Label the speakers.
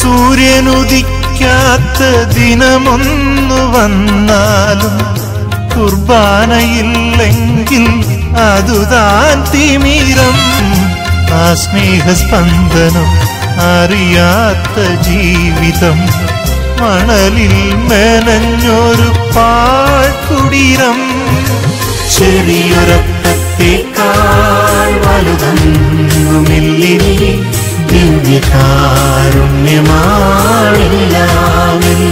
Speaker 1: സൂര്യനുദിക്കാത്ത ദിനമൊന്നു വന്നാലും കുർബാനയില്ലെങ്കിൽ അതുതാൻ തിമിരം ആ സ്നേഹസ്പന്ദനം അറിയാത്ത ജീവിതം മണലിൽ മെനഞ്ഞൊരു പാഴ്ക്കുടീരം ചെറിയൊരപ്പത്തേക്കാൾ വലുതൊന്നുമില്ലിനി ദിവ്യകാരുണ്യമാണെല്ലാമെല്ലാം